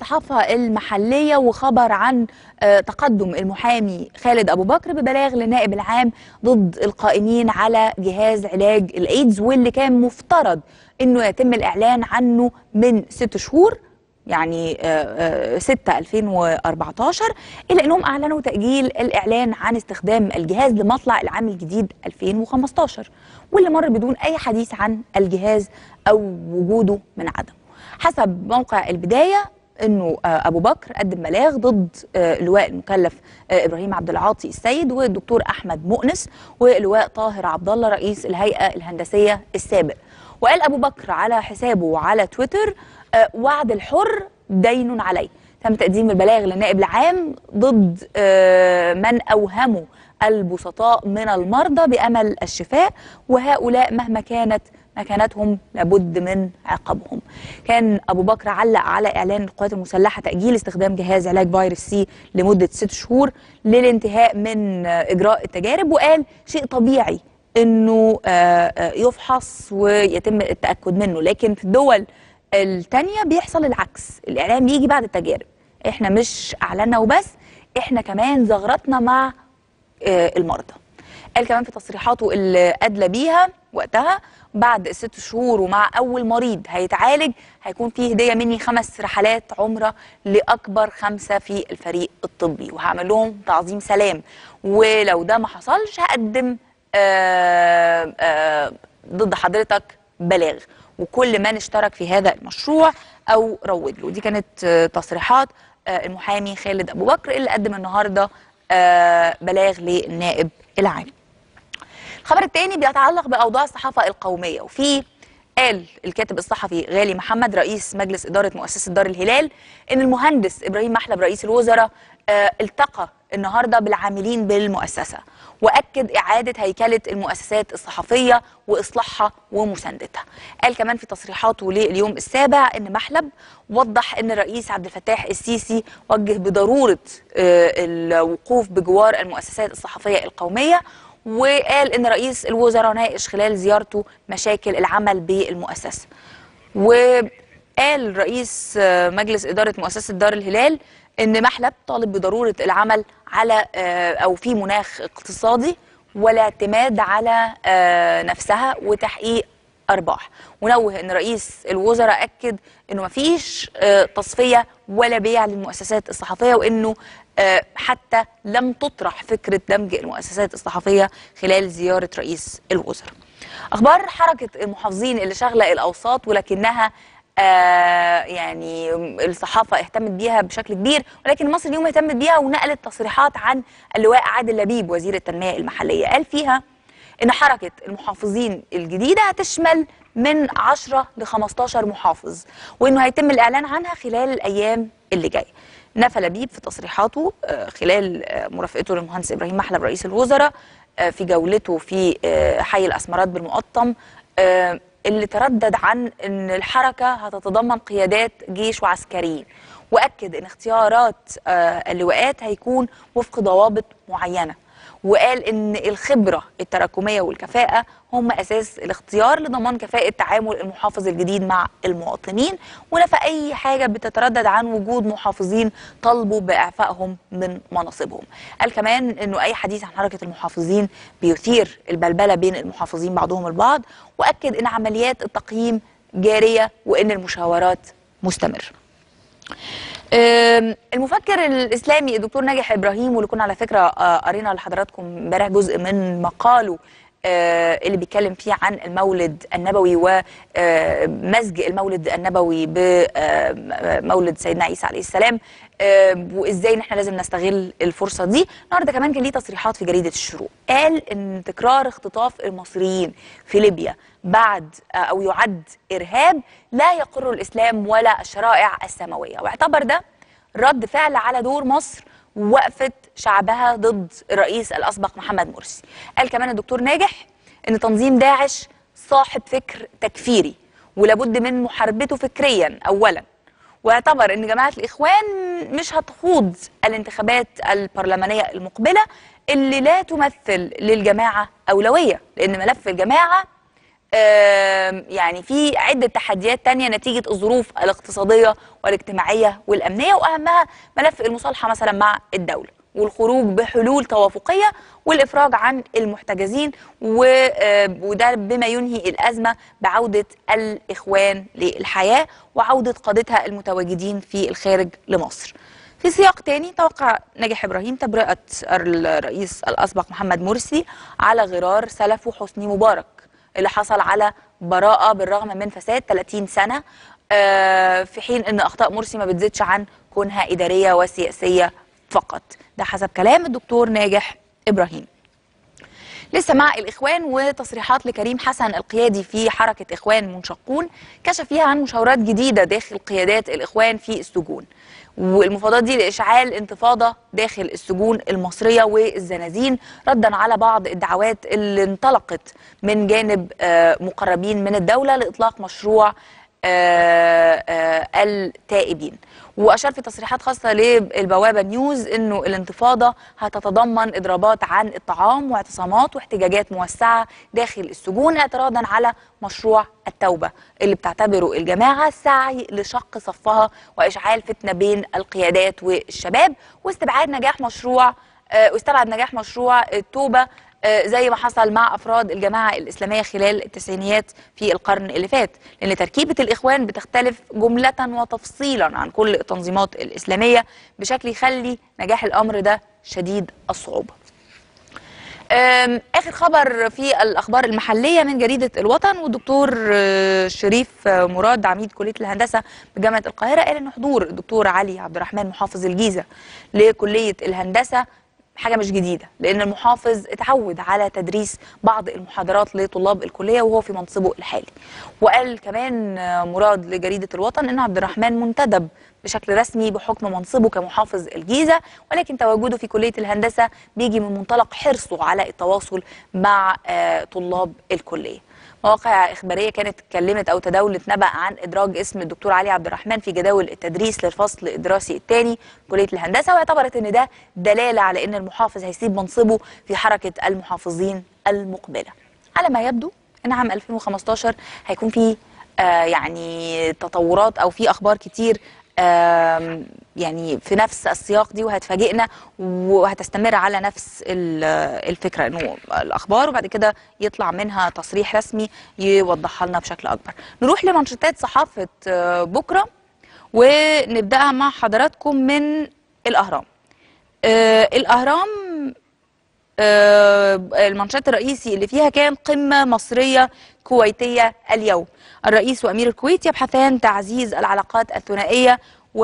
الصحافة المحلية وخبر عن آه، تقدم المحامي خالد أبو بكر ببلاغ للنائب العام ضد القائمين على جهاز علاج الإيدز واللي كان مفترض أنه يتم الإعلان عنه من ست شهور يعني 6 2014 إلا أنهم أعلنوا تأجيل الإعلان عن استخدام الجهاز لمطلع العام الجديد 2015 واللي مر بدون أي حديث عن الجهاز أو وجوده من عدمه حسب موقع البداية انه آه، ابو بكر قدم بلاغ ضد آه، اللواء المكلف آه، ابراهيم عبد العاطي السيد والدكتور احمد مؤنس واللواء طاهر عبد الله رئيس الهيئه الهندسيه السابق وقال ابو بكر على حسابه على تويتر آه، وعد الحر دين عليه تم تقديم البلاغ للنائب العام ضد آه، من اوهموا البسطاء من المرضى بامل الشفاء وهؤلاء مهما كانت مكانتهم لابد من عقابهم كان ابو بكر علق على اعلان القوات المسلحه تاجيل استخدام جهاز علاج فيروس سي لمده ست شهور للانتهاء من آه، اجراء التجارب وقال شيء طبيعي انه آه، آه، يفحص ويتم التاكد منه لكن في الدول التانية بيحصل العكس الاعلام يجي بعد التجارب احنا مش اعلنا وبس احنا كمان زغرتنا مع آه، المرضى قال كمان في تصريحاته اللي أدلى بيها وقتها بعد الست شهور ومع أول مريض هيتعالج هيكون فيه هدية مني خمس رحلات عمرة لأكبر خمسة في الفريق الطبي وهعمل لهم تعظيم سلام ولو ده ما حصلش هقدم آه، آه، ضد حضرتك بلاغ وكل من اشترك في هذا المشروع أو روج له دي كانت آه، تصريحات آه، المحامي خالد أبو بكر اللي قدم النهارده آه، بلاغ للنائب العام الخبر الثاني بيتعلق باوضاع الصحافه القوميه وفي قال الكاتب الصحفي غالي محمد رئيس مجلس اداره مؤسسه دار الهلال ان المهندس ابراهيم محلب رئيس الوزراء آه، التقى النهارده بالعاملين بالمؤسسه واكد اعاده هيكله المؤسسات الصحفيه واصلاحها ومساندتها. قال كمان في تصريحاته لليوم السابع ان محلب وضح ان الرئيس عبد الفتاح السيسي وجه بضروره آه، الوقوف بجوار المؤسسات الصحفيه القوميه وقال ان رئيس الوزراء ناقش خلال زيارته مشاكل العمل بالمؤسسه. وقال رئيس آه، مجلس اداره مؤسسه دار الهلال ان محلب طالب بضروره العمل على آه، او في مناخ اقتصادي والاعتماد على آه، نفسها وتحقيق ارباح ونوه ان رئيس الوزراء اكد انه مفيش آه، تصفيه ولا بيع للمؤسسات الصحفيه وانه آه، حتى لم تطرح فكره دمج المؤسسات الصحفيه خلال زياره رئيس الوزراء. اخبار حركه المحافظين اللي شغله الاوساط ولكنها آه يعني الصحافه اهتمت بيها بشكل كبير ولكن مصر اليوم اهتمت بيها ونقلت تصريحات عن اللواء عادل لبيب وزير التنميه المحليه قال فيها ان حركه المحافظين الجديده هتشمل من 10 ل 15 محافظ وانه هيتم الاعلان عنها خلال الايام اللي جايه نفى لبيب في تصريحاته آه، خلال آه، مرافقته للمهندس ابراهيم محلب رئيس الوزراء آه، في جولته في آه، حي الاسمرات بالمقطم آه، اللي تردد عن ان الحركه هتتضمن قيادات جيش وعسكريين واكد ان اختيارات آه، اللواءات هيكون وفق ضوابط معينه وقال ان الخبره التراكميه والكفاءه هم اساس الاختيار لضمان كفاءه تعامل المحافظ الجديد مع المواطنين ونفى اي حاجه بتتردد عن وجود محافظين طالبوا باعفائهم من مناصبهم. قال كمان انه اي حديث عن حركه المحافظين بيثير البلبله بين المحافظين بعضهم البعض واكد ان عمليات التقييم جاريه وان المشاورات مستمره. أم، المفكر الاسلامي الدكتور ناجح ابراهيم واللي كنا على فكره آه، قرينا لحضراتكم امبارح جزء من مقاله آه، اللي بيتكلم فيه عن المولد النبوي ومزج المولد النبوي بمولد سيدنا عيسى عليه السلام آه، وازاي ان احنا لازم نستغل الفرصه دي النهارده كمان كان ليه تصريحات في جريده الشروق قال ان تكرار اختطاف المصريين في ليبيا بعد آه، او يعد ارهاب لا يقر الاسلام ولا الشرائع السماويه واعتبر ده رد فعل على دور مصر ووقفه شعبها ضد الرئيس الاسبق محمد مرسي قال كمان الدكتور ناجح ان تنظيم داعش صاحب فكر تكفيري ولابد من محاربته فكريا اولا واعتبر ان جماعه الاخوان مش هتخوض الانتخابات البرلمانيه المقبله اللي لا تمثل للجماعه اولويه لان ملف الجماعه آم، يعني في عدة تحديات تانية نتيجة الظروف الاقتصادية والاجتماعية والأمنية وأهمها ملف المصالحة مثلا مع الدولة والخروج بحلول توافقية والإفراج عن المحتجزين و- آه، وده بما ينهي الأزمة بعودة الإخوان للحياة وعودة قادتها المتواجدين في الخارج لمصر في سياق تاني توقع ناجح إبراهيم تبرئة الرئيس الأسبق محمد مرسي على غرار سلفه حسني مبارك اللي حصل على براءة بالرغم من فساد 30 سنة آه، في حين ان اخطاء مرسي ما بتزيدش عن كونها اداريه وسياسيه فقط ده حسب كلام الدكتور ناجح ابراهيم لسه مع الإخوان وتصريحات لكريم حسن القيادي في حركة إخوان منشقون كشف فيها عن مشاورات جديدة داخل قيادات الإخوان في السجون والمفاوضات دي لإشعال انتفاضة داخل السجون المصرية والزنازين ردا على بعض الدعوات اللي انطلقت من جانب آه، مقربين من الدولة لإطلاق مشروع آه، آه، التائبين واشار في تصريحات خاصه للبوابه نيوز انه الانتفاضه هتتضمن اضرابات عن الطعام واعتصامات واحتجاجات موسعه داخل السجون اعتراضا على مشروع التوبه اللي بتعتبره الجماعه سعي لشق صفها واشعال فتنه بين القيادات والشباب واستبعاد نجاح مشروع آه، واستبعد نجاح مشروع التوبه آه، زي ما حصل مع افراد الجماعه الاسلاميه خلال التسعينيات في القرن اللي فات لان تركيبه الاخوان بتختلف جمله وتفصيلا عن كل التنظيمات الاسلاميه بشكل يخلي نجاح الامر ده شديد الصعوبه أم، اخر خبر في الاخبار المحليه من جريده الوطن والدكتور آه، شريف آه، مراد عميد كليه الهندسه بجامعه القاهره قال ان حضور الدكتور علي عبد الرحمن محافظ الجيزه لكليه الهندسه حاجه مش جديده لان المحافظ اتعود على تدريس بعض المحاضرات لطلاب الكليه وهو في منصبه الحالي وقال كمان آه، مراد لجريده الوطن ان عبد الرحمن منتدب بشكل رسمي بحكم منصبه كمحافظ الجيزة ولكن تواجده في كلية الهندسة بيجي من منطلق حرصه على التواصل مع آه، طلاب الكلية مواقع إخبارية كانت اتكلمت أو تداولت نبأ عن إدراج اسم الدكتور علي عبد الرحمن في جداول التدريس للفصل الدراسي الثاني كلية الهندسة واعتبرت إن ده دلالة على إن المحافظ هيسيب منصبه في حركة المحافظين المقبلة على ما يبدو إن عام 2015 هيكون في آه يعني تطورات أو في أخبار كتير آم، يعني في نفس السياق دي وهتفاجئنا وهتستمر على نفس ال- الفكره انه الاخبار وبعد كده يطلع منها تصريح رسمي يوضحها لنا بشكل اكبر. نروح لمنشطات صحافه آه، بكره ونبداها مع حضراتكم من الاهرام. آه، الاهرام آه، المنشط الرئيسي اللي فيها كان قمة مصرية كويتية اليوم الرئيس وأمير الكويت يبحثان تعزيز العلاقات الثنائية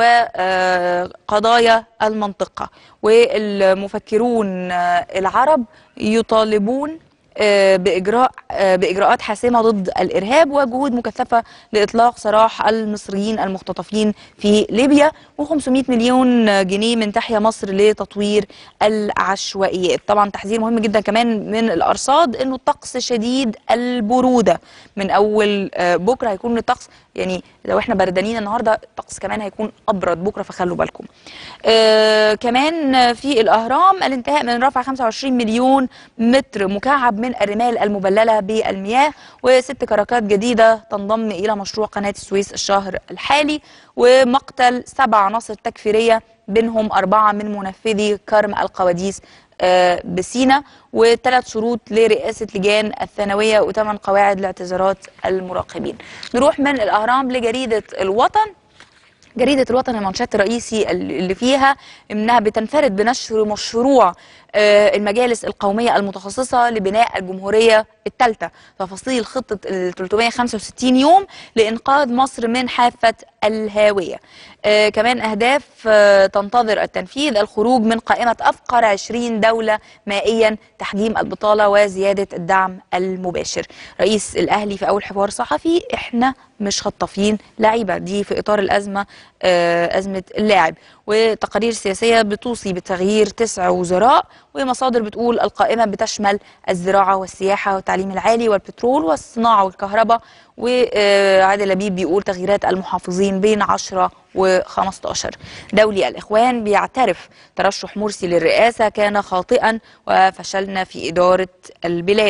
وقضايا المنطقة والمفكرون آه، العرب يطالبون آه، بإجراء آه، بإجراءات حاسمة ضد الإرهاب وجهود مكثفة لإطلاق سراح المصريين المختطفين في ليبيا و500 مليون جنيه من تحيا مصر لتطوير العشوائيات طبعا تحذير مهم جدا كمان من الأرصاد إنه الطقس شديد البرودة من أول آه، بكرة هيكون الطقس يعني لو احنا بردانين النهارده الطقس كمان هيكون ابرد بكره فخلوا بالكم. آه كمان في الاهرام الانتهاء من رفع 25 مليون متر مكعب من الرمال المبلله بالمياه وست كراكات جديده تنضم الى مشروع قناه السويس الشهر الحالي ومقتل سبع عناصر تكفيريه بينهم اربعه من منفذي كرم القواديس آه، بسينا وثلاث شروط لرئاسة لجان الثانوية وثمان قواعد لاعتذارات المراقبين نروح من الأهرام لجريدة الوطن جريدة الوطن المنشط الرئيسي اللي فيها انها بتنفرد بنشر مشروع آه، المجالس القومية المتخصصة لبناء الجمهورية الثالثة تفاصيل خطة ال 365 يوم لإنقاذ مصر من حافة الهاوية آه، كمان أهداف آه، تنتظر التنفيذ الخروج من قائمة أفقر 20 دولة مائيا تحجيم البطالة وزيادة الدعم المباشر رئيس الأهلي في أول حوار صحفي إحنا مش خطافين لعيبة دي في إطار الأزمة آه، أزمة اللاعب وتقارير سياسية بتوصي بتغيير تسع وزراء ومصادر بتقول القائمة بتشمل الزراعة والسياحة والتعليم العالي والبترول والصناعة والكهرباء وعادل لبيب بيقول تغييرات المحافظين بين 10 و15 دولي الإخوان بيعترف ترشح مرسي للرئاسة كان خاطئا وفشلنا في إدارة البلاد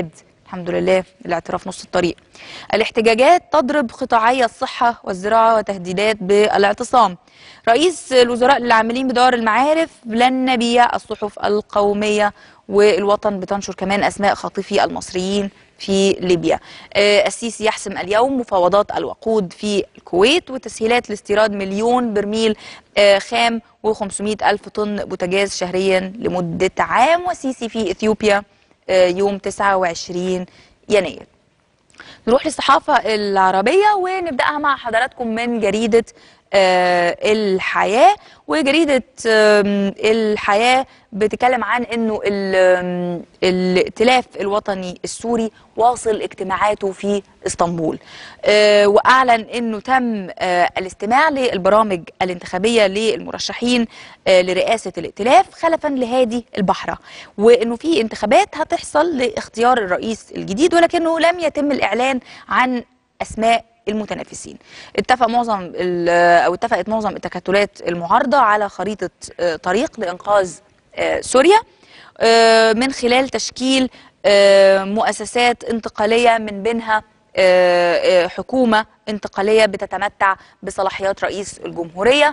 الحمد لله الاعتراف نص الطريق الاحتجاجات تضرب قطاعي الصحة والزراعة وتهديدات بالاعتصام رئيس الوزراء العاملين بدار المعارف لن نبيع الصحف القومية والوطن بتنشر كمان أسماء خاطفي المصريين في ليبيا آه، السيسي يحسم اليوم مفاوضات الوقود في الكويت وتسهيلات لاستيراد مليون برميل آه، خام و500 ألف طن بوتاجاز شهريا لمدة عام والسيسي في إثيوبيا آه، يوم 29 يناير نروح للصحافة العربية ونبدأها مع حضراتكم من جريدة آه، الحياة وجريدة آم، الحياة بتتكلم عن انه ال- آم، الائتلاف الوطني السوري واصل اجتماعاته في اسطنبول آه، واعلن انه تم آه، الاستماع للبرامج الانتخابيه للمرشحين آه، لرئاسه الائتلاف خلفا لهادي البحره وانه في انتخابات هتحصل لاختيار الرئيس الجديد ولكنه لم يتم الاعلان عن اسماء المتنافسين اتفق معظم ال- او اتفقت معظم التكتلات المعارضه على خريطه آه، طريق لانقاذ آه، سوريا آه، من خلال تشكيل آه، مؤسسات انتقاليه من بينها آه، آه، حكومه انتقاليه بتتمتع بصلاحيات رئيس الجمهوريه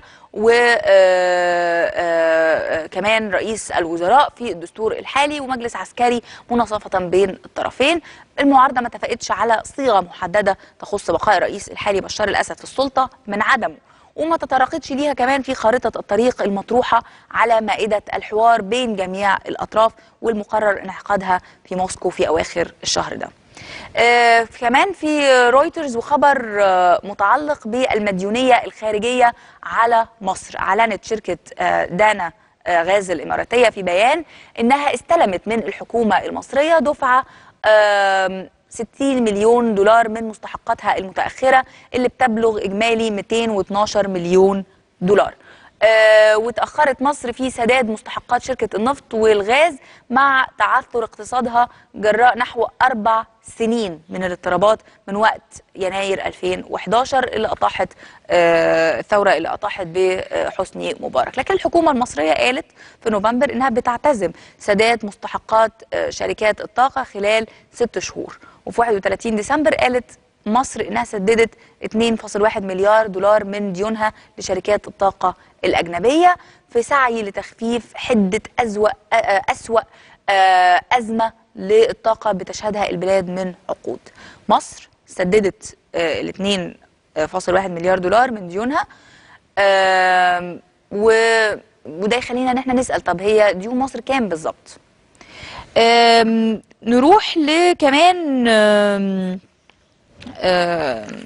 وكمان رئيس الوزراء في الدستور الحالي ومجلس عسكري مناصفه بين الطرفين المعارضه ما اتفقتش على صيغه محدده تخص بقاء الرئيس الحالي بشار الاسد في السلطه من عدمه وما تطرقتش ليها كمان في خارطة الطريق المطروحة على مائدة الحوار بين جميع الأطراف والمقرر انعقادها في موسكو في أواخر الشهر ده آه كمان في رويترز وخبر آه متعلق بالمديونية الخارجية على مصر أعلنت شركة آه دانا آه غاز الإماراتية في بيان إنها استلمت من الحكومة المصرية دفعة آم، 60 مليون دولار من مستحقاتها المتأخرة اللي بتبلغ إجمالي 212 مليون دولار آه وتأخرت مصر في سداد مستحقات شركة النفط والغاز مع تعثر اقتصادها جراء نحو أربع سنين من الاضطرابات من وقت يناير 2011 اللي أطاحت آه الثورة اللي أطاحت بحسني مبارك لكن الحكومة المصرية قالت في نوفمبر إنها بتعتزم سداد مستحقات آه شركات الطاقة خلال ست شهور وفي 31 ديسمبر قالت مصر انها سددت 2.1 مليار دولار من ديونها لشركات الطاقه الاجنبيه في سعي لتخفيف حده أزوأ اسوا آه، ازمه للطاقه بتشهدها البلاد من عقود. مصر سددت ال 2.1 مليار دولار من ديونها آم، و- وده يخلينا ان احنا نسال طب هي ديون مصر كام بالظبط؟ آم، نروح لكمان آم، آم،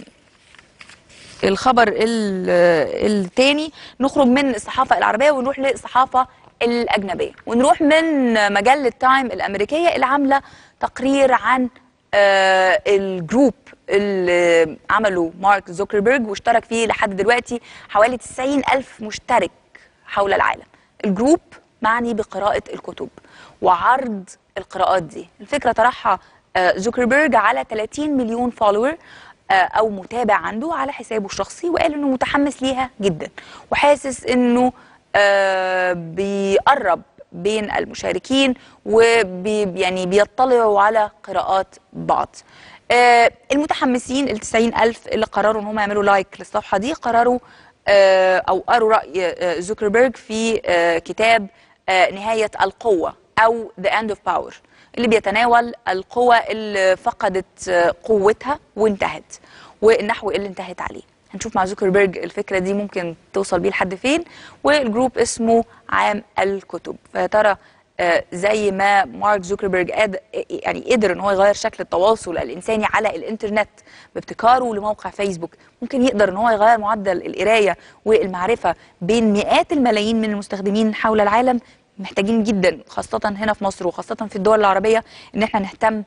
الخبر ال- التاني نخرج من الصحافة العربية ونروح للصحافة الأجنبية ونروح من مجلة تايم الأمريكية اللي عاملة تقرير عن آه، الجروب اللي عمله مارك زوكربيرج واشترك فيه لحد دلوقتي حوالي 90 ألف مشترك حول العالم الجروب معني بقراءة الكتب وعرض القراءات دي الفكرة طرحها آه، زوكربيرج على 30 مليون فولور او متابع عنده على حسابه الشخصي وقال انه متحمس ليها جدا وحاسس انه آه، بيقرب بين المشاركين وبي يعني بيطلعوا على قراءات بعض آه، المتحمسين ال 90 ألف اللي قرروا ان هم يعملوا لايك للصفحة دي قرروا آه، او قروا رأي آه، زوكربيرج في آه، كتاب آه، نهاية القوة أو The End of Power اللي بيتناول القوى اللي فقدت آه، قوتها وانتهت والنحو اللي انتهت عليه هنشوف مع زوكربيرج الفكرة دي ممكن توصل بيه لحد فين والجروب اسمه عام الكتب فيا ترى آه، زي ما مارك زوكربيرج قاد يعني قدر ان هو يغير شكل التواصل الانساني على الانترنت بابتكاره لموقع فيسبوك ممكن يقدر ان هو يغير معدل القرايه والمعرفه بين مئات الملايين من المستخدمين حول العالم محتاجين جدا خاصه هنا في مصر وخاصه في الدول العربيه ان احنا نهتم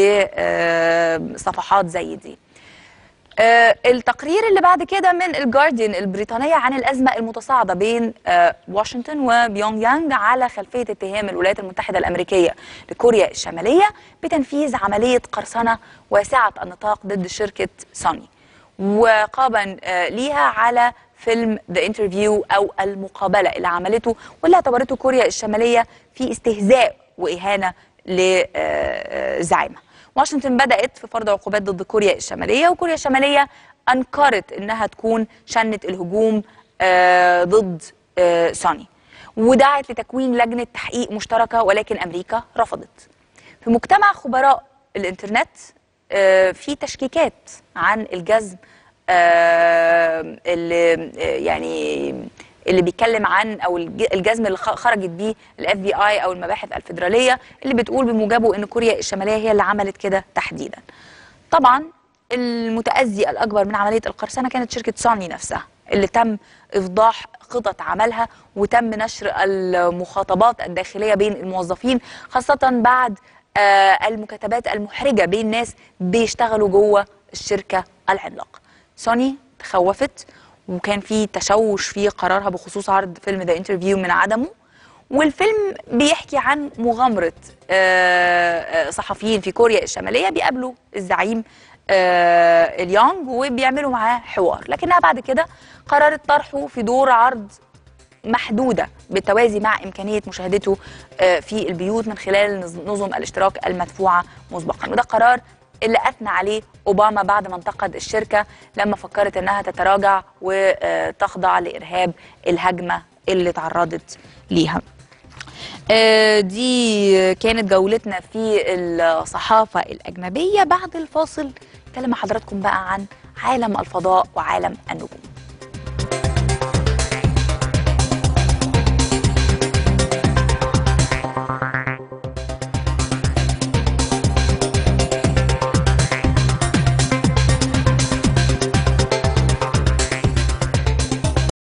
بصفحات زي دي آه، التقرير اللي بعد كده من الجارديان البريطانية عن الأزمة المتصاعدة بين آه، واشنطن وبيونغ يانج على خلفية اتهام الولايات المتحدة الأمريكية لكوريا الشمالية بتنفيذ عملية قرصنة واسعة النطاق ضد شركة سوني وقابا آه، ليها على فيلم ذا انترفيو أو المقابلة اللي عملته واللي اعتبرته كوريا الشمالية في استهزاء وإهانة لزعيمها واشنطن بدأت في فرض عقوبات ضد كوريا الشمالية وكوريا الشمالية أنكرت إنها تكون شنت الهجوم آه، ضد آه، سوني ودعت لتكوين لجنة تحقيق مشتركة ولكن أمريكا رفضت في مجتمع خبراء الإنترنت آه، في تشكيكات عن الجزم آه، اللي آه، يعني اللي بيتكلم عن او الج- الجزم اللي خ- خرجت بيه الاف بي اي او المباحث الفيدراليه اللي بتقول بموجبه ان كوريا الشماليه هي اللي عملت كده تحديدا. طبعا المتأذي الأكبر من عملية القرصنة كانت شركة سوني نفسها اللي تم إفضاح خطط عملها وتم نشر المخاطبات الداخلية بين الموظفين خاصة بعد آه، المكاتبات المحرجة بين ناس بيشتغلوا جوه الشركة العملاقة سوني تخوفت وكان في تشوش في قرارها بخصوص عرض فيلم ذا انترفيو من عدمه والفيلم بيحكي عن مغامرة آه، آه، صحفيين في كوريا الشمالية بيقابلوا الزعيم آه، اليونج وبيعملوا معاه حوار لكنها بعد كده قررت طرحه في دور عرض محدودة بالتوازي مع إمكانية مشاهدته آه، في البيوت من خلال نظ- نظم الاشتراك المدفوعة مسبقا وده قرار اللي أثنى عليه أوباما بعد ما انتقد الشركة لما فكرت أنها تتراجع وتخضع لإرهاب الهجمة اللي تعرضت ليها آه، دي كانت جولتنا في الصحافة الأجنبية بعد الفاصل نتكلم مع حضراتكم بقى عن عالم الفضاء وعالم النجوم